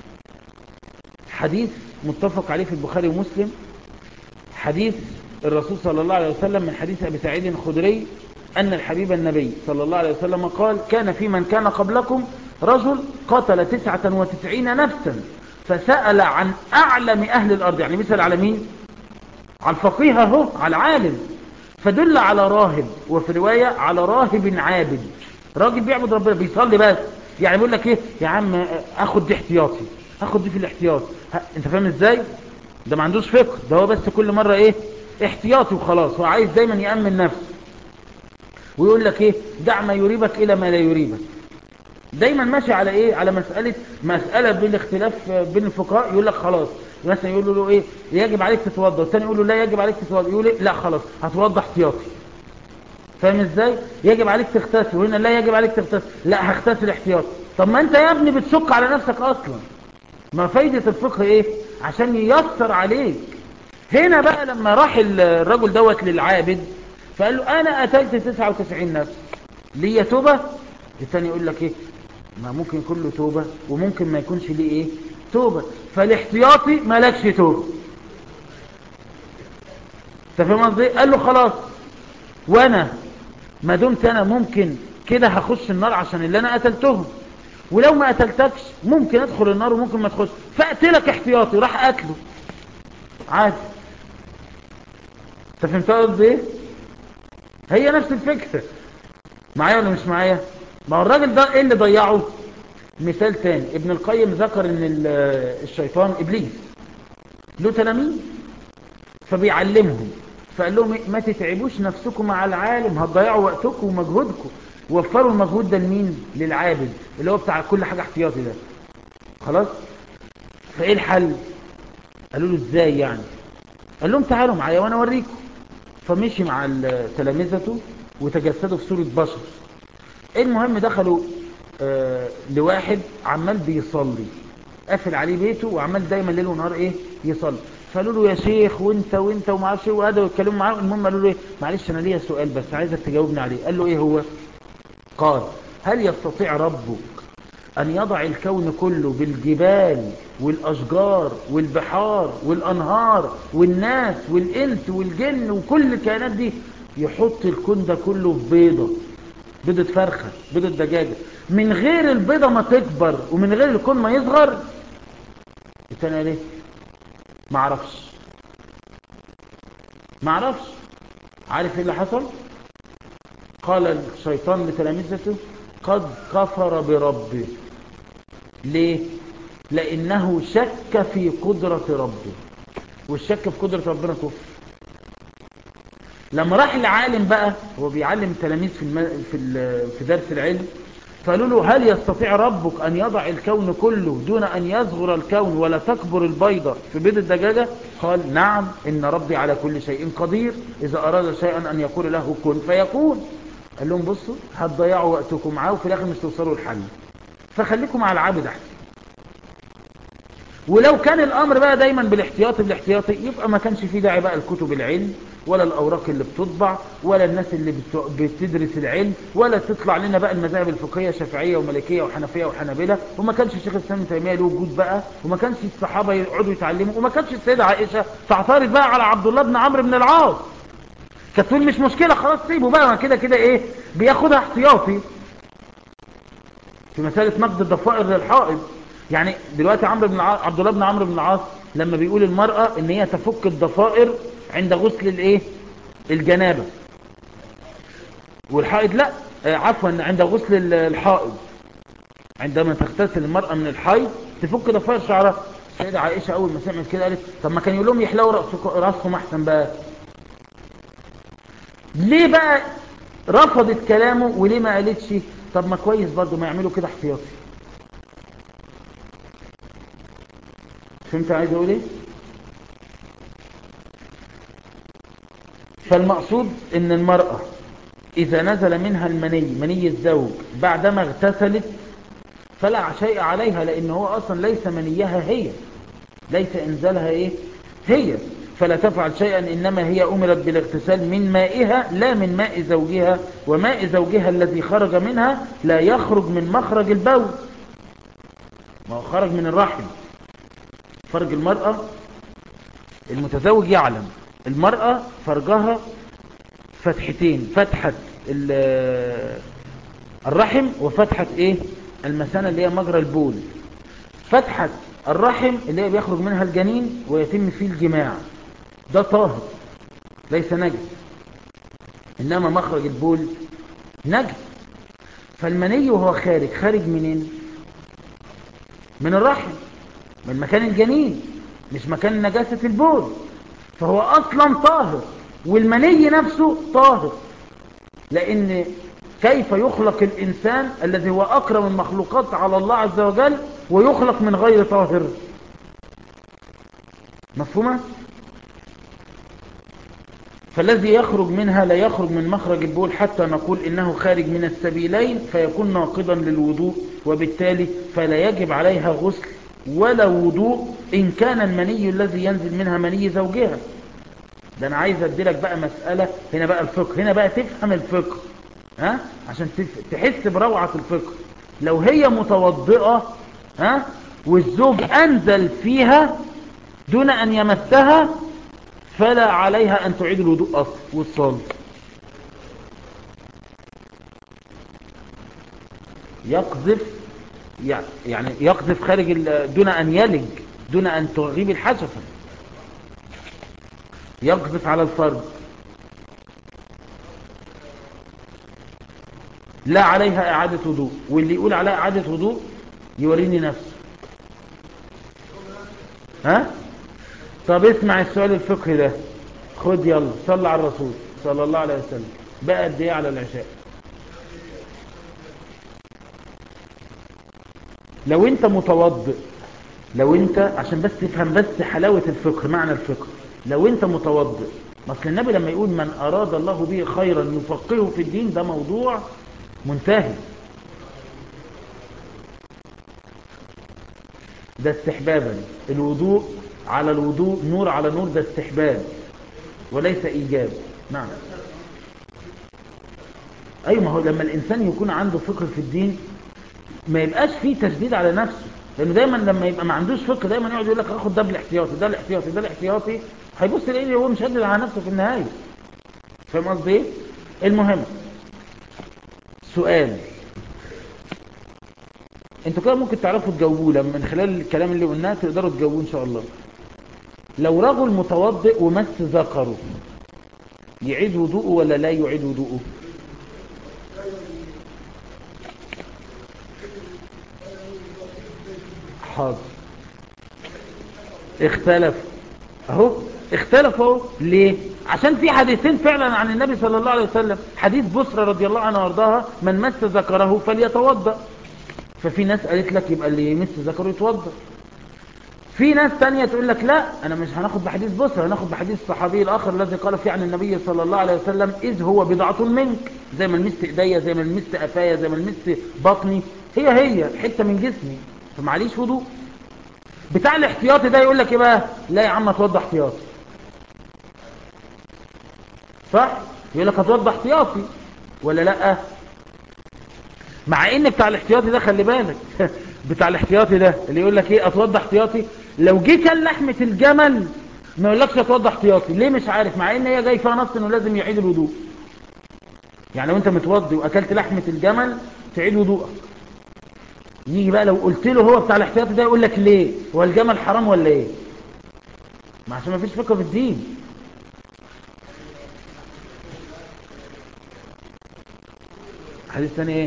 حديث متفق عليه في البخاري ومسلم حديث الرسول صلى الله عليه وسلم من حديث أبي سعيد الخدري أن الحبيب النبي صلى الله عليه وسلم قال كان في من كان قبلكم رجل قتل تسعة وتسعين نفسا فسأل عن أعلم أهل الأرض يعني مثل على مين على الفقيه اهو على العالم فدل على راهب وفي رواية على راهب عابد راجل بيعبد ربنا بيصلي بس يعني بيقول لك ايه يا عم اخد دي احتياطي اخد دي في الاحتياط انت فاهم ازاي ده ما عندوش فقه ده هو بس كل مرة ايه احتياطي وخلاص هو عايز دايما يأمن نفسه ويقول لك ايه دع ما يريبك الى ما لا يريبك دايما ماشي على ايه على مسألة مسألة بالاختلاف بين الفقهاء يقول لك خلاص مثلا يقول له ايه يجب عليك تتوضى والثاني يقول له لا يجب عليك تتوضى يقول ايه لا خلاص هتوضى احتياطي فاهم ازاي يجب عليك تغتسل وهنا لا يجب عليك تغتسل لا هغتسل احتياطي طب ما انت يا ابني بتشك على نفسك اصلا ما فايدة الفقه ايه عشان ييسر عليك هنا بقى لما راح الرجل دوت للعابد فقال له انا قتلت 99 نفس ليه توبة الثاني يقول لك ايه ما ممكن يكون له توبة وممكن ما يكونش ليه ايه توبة فالاحتياطي مالكش توبة فاهم قصدي قال له خلاص وانا ما دمت انا ممكن كده هخش النار عشان اللي انا قتلتهم ولو ما قتلتكش ممكن ادخل النار وممكن ما تخش فاقتلك احتياطي راح قتله عادي انت فهمت قصدي ايه هي نفس الفكره معايا ولا مش معايا ما هو الراجل ده ايه اللي ضيعه مثال تاني ابن القيم ذكر ان الشيطان ابليس له تلاميذ فبيعلمهم فقال لهم ما تتعبوش نفسكم مع العالم هتضيعوا وقتكم ومجهودكم وفروا المجهود ده لمين للعابد اللي هو بتاع كل حاجة احتياطي ده خلاص فايه الحل قالوا له ازاي يعني قال لهم تعالوا معايا وانا اوريكم فمشي مع تلامذته وتجسدوا في صورة بشر المهم دخلوا آه لواحد عمال بيصلي قافل عليه بيته وعمال دايما ليل ونهار ايه يصلي فقالوا له يا شيخ وانت وانت وما اعرفش ايه وهذا ويتكلموا معاه المهم قالوا له ايه معلش انا ليا سؤال بس عايزك تجاوبني عليه قال له ايه هو قال هل يستطيع ربك أن يضع الكون كله بالجبال والأشجار والبحار والأنهار والناس والإنس والجن وكل الكائنات دي يحط الكون ده كله في بيضة بيضة فرخة بيضة دجاجة من غير البيضة ما تكبر ومن غير الكون ما يصغر التاني ليه معرفش معرفش عارف ايه اللي حصل قال الشيطان لتلامذته قد كفر بربه ليه لانه شك في قدرة ربه والشك في قدرة ربنا كفر لما راح العالم بقى هو بيعلم التلاميذ في الم... في ال... في درس العلم فقالوا له هل يستطيع ربك ان يضع الكون كله دون ان يصغر الكون ولا تكبر البيضة في بيض الدجاجة قال نعم ان ربي على كل شيء قدير اذا اراد شيئا ان يقول له كن فيكون قال لهم بصوا هتضيعوا وقتكم معاه وفي الاخر مش توصلوا الحل فخليكم على العابد احسن ولو كان الامر بقى دايما بالاحتياطي بالاحتياطي يبقى ما كانش فيه داعي بقى الكتب العلم ولا الاوراق اللي بتطبع ولا الناس اللي بتدرس العلم ولا تطلع لنا بقى المذاهب الفقهيه شافعيه ومالكيه وحنفيه وحنابله وما كانش الشيخ الاسلام ابن تيميه له وجود بقى وما كانش الصحابه يقعدوا يتعلموا وما كانش السيده عائشه تعترض بقى على عبد الله بن عمرو بن العاص كانت تقول مش مشكله خلاص سيبه بقى كده كده ايه بياخدها احتياطي في مسألة نقد الضفائر للحائض يعني دلوقتي عمرو بن العاص عبد الله بن عمرو بن العاص لما بيقول المرأة ان هي تفك الضفائر عند غسل الايه الجنابة والحائض لا آه، عفوا عند غسل ال- الحائض عندما تغتسل المرأة من الحيض تفك ضفائر شعرها السيدة عائشة أول ما سمعت كده قالت طب ما كان يقول لهم يحلوا رأسك- رأسهم أحسن بقى ليه بقى رفضت كلامه وليه ما قالتش طب ما كويس برضه ما يعملوا كده احتياطي فهمت عايز اقول ايه فالمقصود ان المرأة اذا نزل منها المني مني الزوج بعدما اغتسلت فلا شيء عليها لان هو اصلا ليس منيها هي ليس انزالها ايه هي فلا تفعل شيئا انما هي امرت بالاغتسال من مائها لا من ماء زوجها وماء زوجها الذي خرج منها لا يخرج من مخرج البول ما هو خرج من الرحم فرج المرأة المتزوج يعلم المرأة فرجها فتحتين فتحة ال- الرحم وفتحة ايه المثانة اللي هي مجرى البول فتحة الرحم اللي هي بيخرج منها الجنين ويتم فيه الجماع ده طاهر ليس نجس انما مخرج البول نجس فالمني وهو خارج خارج منين من الرحم من مكان الجنين مش مكان نجاسة البول فهو اصلا طاهر والمني نفسه طاهر لان كيف يخلق الانسان الذي هو اكرم المخلوقات على الله عز وجل ويخلق من غير طاهر مفهومة فالذي يخرج منها لا يخرج من مخرج البول حتى نقول انه خارج من السبيلين فيكون ناقضا للوضوء وبالتالي فلا يجب عليها غسل ولا وضوء ان كان المني الذي ينزل منها مني زوجها ده انا عايز اديلك بقى مسألة هنا بقى الفقه هنا بقى تفهم الفقه ها عشان تف- تحس بروعة الفقه لو هي متوضئة ها والزوج انزل فيها دون ان يمسها فلا عليها ان تعيد الوضوء اصلا والصلاة يقذف يع- يعني يقذف خارج ال- دون ان يلج دون ان تغيب الحشفة يقذف على الفرد لا عليها اعادة وضوء واللي يقول عليها اعادة وضوء يوريني نفسه ها طب اسمع السؤال الفقهي ده خد يلا صل على الرسول صلى الله عليه وسلم بقى قد ايه على العشاء لو انت متوضئ لو انت عشان بس تفهم بس حلاوة الفقه معنى الفقه لو انت متوضئ اصل النبي لما يقول من اراد الله به خيرا يفقهه في الدين ده موضوع منتهي ده استحبابا الوضوء على الوضوء نور على نور ده استحباب وليس ايجاب نعم ايوه ما هو لما الانسان يكون عنده فقه في الدين ما يبقاش فيه تشديد على نفسه لانه دايما لما يبقى ما عندوش فقه دايما يقعد يقول لك اخد ده بالاحتياطي ده الاحتياطي ده الاحتياطي هيبص يلاقيه هو مشدد على نفسه في النهايه فاهم قصدي ايه المهم سؤال انتوا كده ممكن تعرفوا تجاوبوه لما من خلال الكلام اللي قلناه تقدروا تجاوبوه ان شاء الله لو رجل متوضئ ومس ذكره يعيد وضوءه ولا لا يعيد وضوءه حاضر اختلف اهو اختلف اهو ليه عشان في حديثين فعلا عن النبي صلى الله عليه وسلم حديث بسرة رضي الله عنها وارضاها من مس ذكره فليتوضأ ففي ناس قالت لك يبقى اللي يمس ذكره يتوضأ في ناس تانية تقول لك لا انا مش هناخد بحديث بسرة هناخد بحديث الصحابي الاخر الذي قال فيه عن النبي صلى الله عليه وسلم اذ هو بضعة منك زي ما لمست ايديا زي ما لمست قفايا زي ما لمست بطني هي هي حتة من جسمي فمعليش وضوء بتاع الاحتياطي ده يقول لك ايه بقى لا يا عم اتوضى احتياطي صح يقول لك اتوضى احتياطي ولا لا مع ان بتاع الاحتياطي ده خلي بالك بتاع الاحتياطي ده اللي يقول لك ايه اتوضى احتياطي لو جه كان لحمة الجمل ما يقولكش اتوضى احتياطي ليه مش عارف مع ان هي جاي فيها نص انه لازم يعيد الوضوء يعني لو انت متوضي واكلت لحمة الجمل تعيد وضوءك يجي بقى لو قلت له هو بتاع الاحتياطي ده يقول لك ليه هو الجمل حرام ولا ايه ما عشان ما فيش فقه في الدين حديث ثاني ايه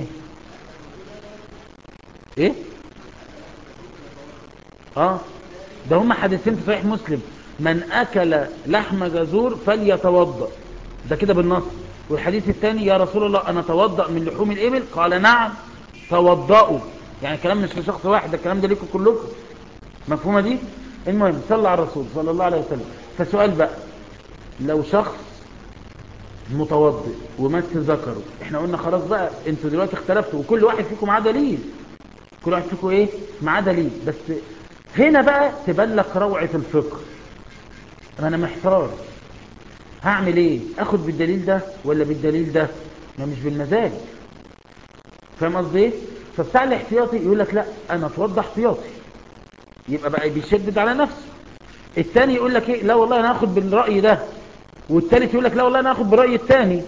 ايه اه ده هم حديثين في صحيح مسلم من اكل لحم جزور فليتوضا ده كده بالنص والحديث الثاني يا رسول الله انا اتوضا من لحوم الابل قال نعم توضأوا يعني الكلام مش لشخص واحد ده الكلام ده ليكم كلكم مفهومه دي المهم صلى على الرسول صلى الله عليه وسلم فسؤال بقى لو شخص متوضئ ومس ذكره احنا قلنا خلاص بقى انتوا دلوقتي اختلفتوا وكل واحد فيكم معاه دليل كل واحد فيكم ايه معاه دليل بس هنا بقى تبان لك روعه الفقه انا محتار هعمل ايه اخد بالدليل ده ولا بالدليل ده ما مش بالمزاج فاهم قصدي ايه فبتاع الاحتياطي يقول لك لا انا اتوضى احتياطي يبقى بقى بيشدد على نفسه التاني يقول لك ايه لا والله انا هاخد بالراي ده والتالت يقول لك لا والله انا هاخد براي التاني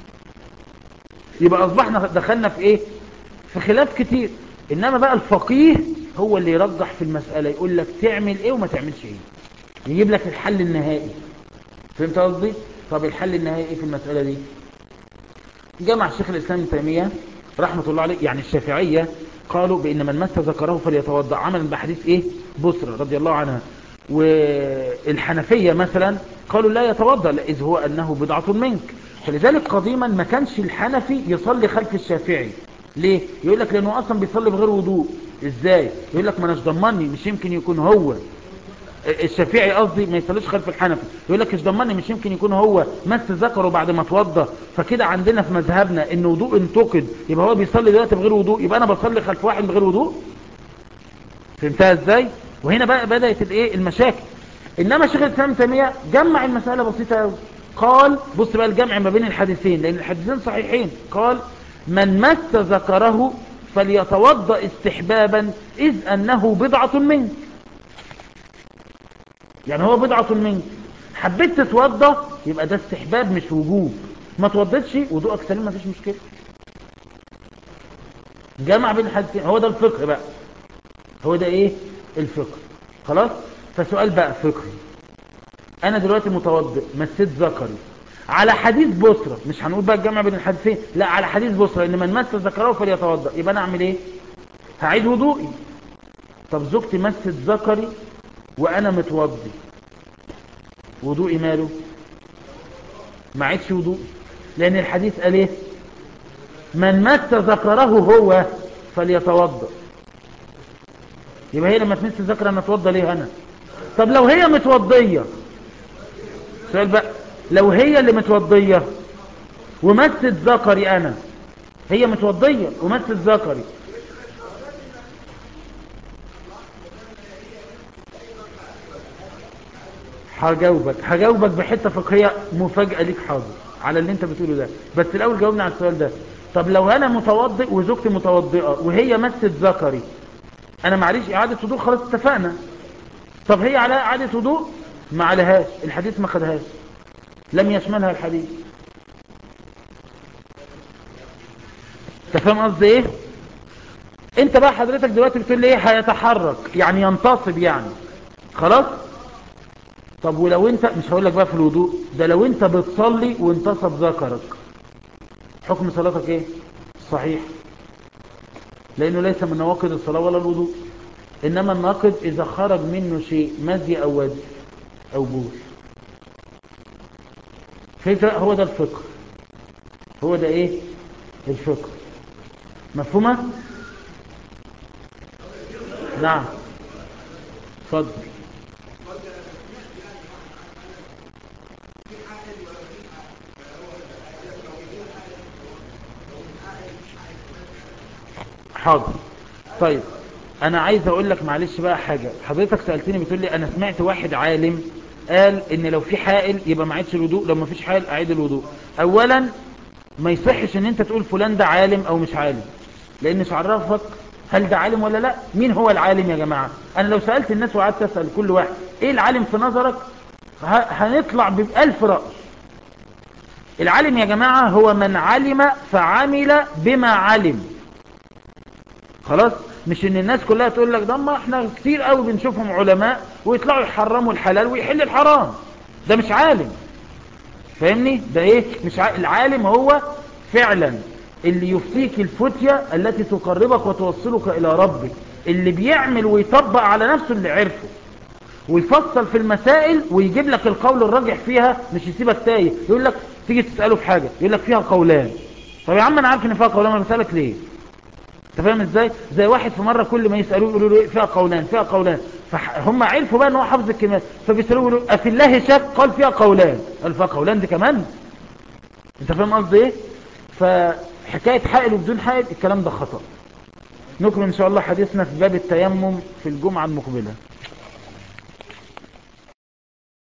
يبقى اصبحنا دخلنا في ايه في خلاف كتير انما بقى الفقيه هو اللي يرجح في المساله يقول لك تعمل ايه وما تعملش ايه يجيب لك الحل النهائي فهمت قصدي طب الحل النهائي ايه في المساله دي جمع الشيخ الاسلام ابن تيميه رحمه الله عليه يعني الشافعيه قالوا بان من مس ذكره فليتوضا عملا بحديث ايه بصرى رضي الله عنها والحنفيه مثلا قالوا لا يتوضا اذ هو انه بضعه منك فلذلك قديما ما كانش الحنفي يصلي خلف الشافعي ليه يقول لك لانه اصلا بيصلي بغير وضوء ازاي يقول لك ما اناش ضمني مش يمكن يكون هو الشافعي قصدي ما يصليش خلف الحنفي يقول لك مش ضمني مش يمكن يكون هو مس ذكره بعد ما اتوضى فكده عندنا في مذهبنا ان وضوء انتقد يبقى هو بيصلي دلوقتي بغير وضوء يبقى انا بصلي خلف واحد بغير وضوء فهمتها ازاي وهنا بقى بدات الايه المشاكل انما شيخ الاسلام تيميه جمع المساله بسيطه قوي قال بص بقى الجمع ما بين الحديثين لان الحديثين صحيحين قال من مس ذكره فليتوضا استحبابا اذ انه بضعه منك يعني هو بضعة منك حبيت تتوضى يبقى ده استحباب مش وجوب ما توضيتش وضوءك سليم ما فيش مشكلة جمع بين الحديثين هو ده الفقه بقى هو ده ايه الفقه خلاص فسؤال بقى فقهي انا دلوقتي متوضئ مسيت ذكري على حديث بصرة مش هنقول بقى الجمع بين الحديثين لا على حديث بصرة ان من مس ذكره فليتوضا يبقى انا اعمل ايه هعيد وضوئي طب زوجتي مست ذكري وانا متوضي وضوئي ماله ما عيدش وضوء لان الحديث قال ايه من مس ذكره هو فليتوضا يبقى هي لما تمس ذكر انا اتوضى ليه انا طب لو هي متوضيه سؤال بقى لو هي اللي متوضيه ومست ذكري انا هي متوضيه ومست ذكري هجاوبك هجاوبك بحته فقهيه مفاجاه ليك حاضر على اللي انت بتقوله ده بس الاول جاوبني على السؤال ده طب لو انا متوضئ وزوجتي متوضئه وهي مست ذكري انا معليش اعاده وضوء خلاص اتفقنا طب هي على اعاده وضوء ما عليهاش الحديث ما خدهاش لم يشملها الحديث انت فاهم قصدي ايه انت بقى حضرتك دلوقتي بتقول لي ايه هيتحرك يعني ينتصب يعني خلاص طب ولو انت مش هقول لك بقى في الوضوء ده لو انت بتصلي وانتصب ذكرك حكم صلاتك ايه صحيح لانه ليس من نواقض الصلاة ولا الوضوء انما الناقض اذا خرج منه شيء مزي او ودي او بول فكرة هو ده الفقه هو ده ايه الفقه مفهومة نعم اتفضل حاضر طيب انا عايز اقول لك معلش بقى حاجة حضرتك سألتني بتقول لي انا سمعت واحد عالم قال ان لو في حائل يبقى ما عيدش الوضوء لو ما فيش حائل اعيد الوضوء اولا ما يصحش ان انت تقول فلان ده عالم او مش عالم لان مش عرفك هل ده عالم ولا لا مين هو العالم يا جماعة انا لو سألت الناس وقعدت اسأل كل واحد ايه العالم في نظرك هنطلع بألف رأي العالم يا جماعة هو من علم فعمل بما علم خلاص مش ان الناس كلها تقول لك ده ما احنا كتير قوي بنشوفهم علماء ويطلعوا يحرموا الحلال ويحل الحرام ده مش عالم فاهمني ده ايه مش ع... العالم هو فعلا اللي يفتيك الفتية التي تقربك وتوصلك الى ربك اللي بيعمل ويطبق على نفسه اللي عرفه ويفصل في المسائل ويجيب لك القول الراجح فيها مش يسيبك تايه يقول لك تيجي تسأله في حاجة يقول لك فيها قولان طب يا عم انا عارف ان فيها قولان انا بسألك ليه انت فاهم ازاي زي واحد في مرة كل ما يسألوه يقولوا له فيها قولان فيها قولان فهم عرفوا بقى ان هو حافظ الكلمات فبيسألوه يقولوا افي الله شك قال فيها قولان قال فيها قولان دي كمان انت فاهم قصدي ايه فحكاية حائل وبدون حائل الكلام ده خطأ نكمل ان شاء الله حديثنا في باب التيمم في الجمعة المقبلة